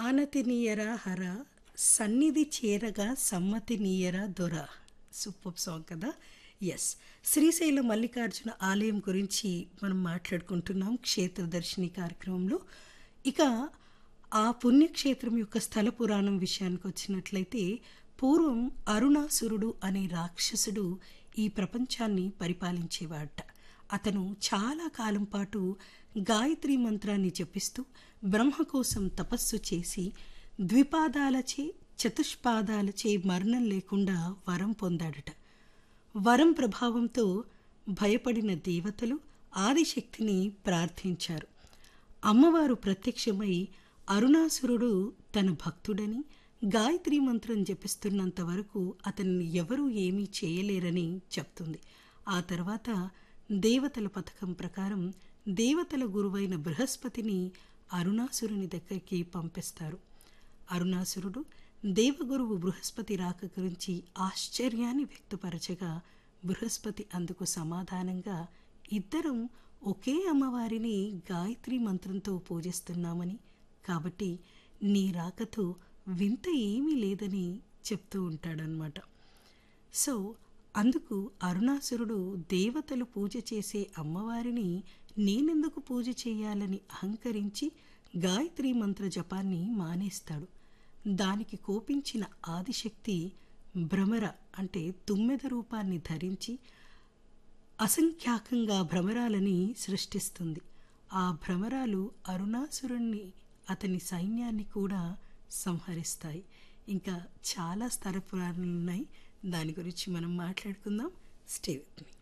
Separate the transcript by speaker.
Speaker 1: ఆనతి నీయరా హర సన్నిధి చేరగా సమ్మతి నీయరా దొర సూపర్ సాంగ్ కదా ఎస్ శ్రీశైల మల్లికార్జున ఆలయం గురించి మనం మాట్లాడుకుంటున్నాం క్షేత్రదర్శిని కార్యక్రమంలో ఇక ఆ పుణ్యక్షేత్రం యొక్క స్థల పురాణం విషయానికి వచ్చినట్లయితే పూర్వం అరుణాసురుడు అనే రాక్షసుడు ఈ ప్రపంచాన్ని పరిపాలించేవాడట అతను చాలా కాలం పాటు గాయత్రి మంత్రాన్ని జపిస్తూ బ్రహ్మ కోసం తపస్సు చేసి ద్విపాదాలచే చతుష్పాదాలచే మరణం లేకుండా వరం పొందాడట వరం ప్రభావంతో భయపడిన దేవతలు ఆదిశక్తిని ప్రార్థించారు అమ్మవారు ప్రత్యక్షమై అరుణాసురుడు తన భక్తుడని గాయత్రి మంత్రం జపిస్తున్నంత వరకు అతన్ని ఎవరూ ఏమీ చేయలేరని చెప్తుంది ఆ తర్వాత దేవతల పథకం ప్రకారం దేవతల గురువైన బృహస్పతిని అరుణాసురుని దగ్గరికి పంపిస్తారు అరుణాసురుడు దేవగురువు బృహస్పతి రాక గురించి ఆశ్చర్యాన్ని వ్యక్తపరచగా బృహస్పతి అందుకు సమాధానంగా ఇద్దరం ఒకే అమ్మవారిని గాయత్రి మంత్రంతో పూజిస్తున్నామని కాబట్టి నీ రాకతో వింత ఏమీ లేదని చెప్తూ ఉంటాడనమాట సో అందుకు అరుణాసురుడు దేవతలు పూజ చేసే అమ్మవారిని నేనెందుకు పూజ చేయాలని అహంకరించి గాయత్రి మంత్ర జపాన్ని మానేస్తాడు దానికి కోపించిన ఆదిశక్తి భ్రమర అంటే తుమ్మెద రూపాన్ని ధరించి అసంఖ్యాకంగా భ్రమరాలని సృష్టిస్తుంది ఆ భ్రమరాలు అరుణాసురుణ్ణి అతని సైన్యాన్ని కూడా సంహరిస్తాయి ఇంకా చాలా స్థల పురాణాలు ఉన్నాయి దాని గురించి మనం మాట్లాడుకుందాం స్టే విత్ మీ